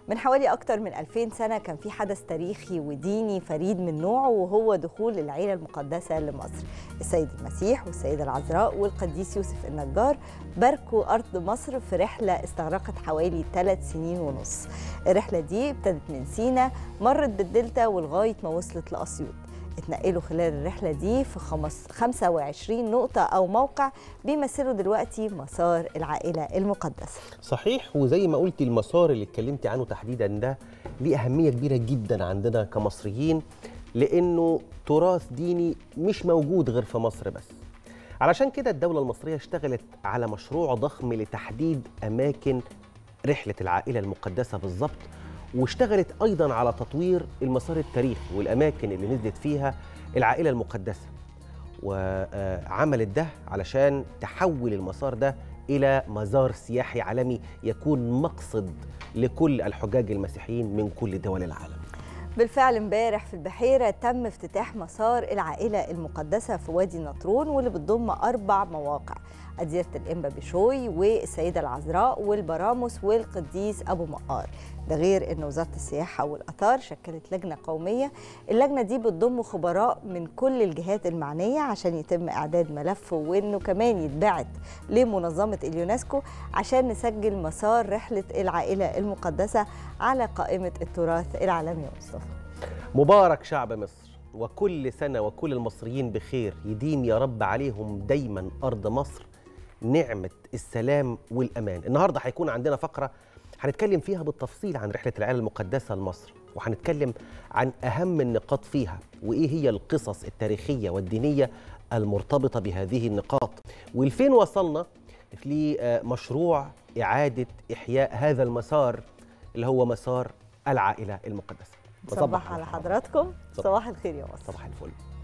من حوالي أكتر من 2000 سنة كان في حدث تاريخي وديني فريد من نوعه وهو دخول العيلة المقدسة لمصر السيد المسيح والسيدة العذراء والقديس يوسف النجار باركوا أرض مصر في رحلة استغرقت حوالي ثلاث سنين ونص الرحلة دي ابتدت من سينا مرت بالدلتا ولغاية ما وصلت لأسيوط اتنقلوا خلال الرحلة دي في خمس 25 نقطة أو موقع بيمثلوا دلوقتي مسار العائلة المقدسة صحيح وزي ما قلتي المسار اللي اتكلمتي عنه تحديدا ده ليه أهمية كبيرة جدا عندنا كمصريين لأنه تراث ديني مش موجود غير في مصر بس علشان كده الدولة المصرية اشتغلت على مشروع ضخم لتحديد أماكن رحلة العائلة المقدسة بالظبط واشتغلت أيضا على تطوير المسار التاريخي والأماكن اللي نزلت فيها العائلة المقدسة وعملت ده علشان تحول المسار ده إلى مزار سياحي عالمي يكون مقصد لكل الحجاج المسيحيين من كل دول العالم بالفعل امبارح في البحيرة تم افتتاح مسار العائلة المقدسة في وادي النطرون واللي بتضم أربع مواقع أديرة الإنبا بشوي والسيدة العذراء والبراموس والقديس أبو مقار ده غير أن وزارة السياحة والآثار شكلت لجنة قومية اللجنة دي بتضم خبراء من كل الجهات المعنية عشان يتم إعداد ملف وأنه كمان يتبعت لمنظمة اليونسكو عشان نسجل مسار رحلة العائلة المقدسة على قائمة التراث العالمي يا مصطفى مبارك شعب مصر وكل سنة وكل المصريين بخير يديم يا رب عليهم دايما أرض مصر نعمة السلام والأمان النهاردة هيكون عندنا فقرة هنتكلم فيها بالتفصيل عن رحلة العائلة المقدسة لمصر وهنتكلم عن أهم النقاط فيها وإيه هي القصص التاريخية والدينية المرتبطة بهذه النقاط ولفين وصلنا لمشروع إعادة إحياء هذا المسار اللي هو مسار العائلة المقدسة صباح على حضراتكم صباح الخير يا مصر صباح الفل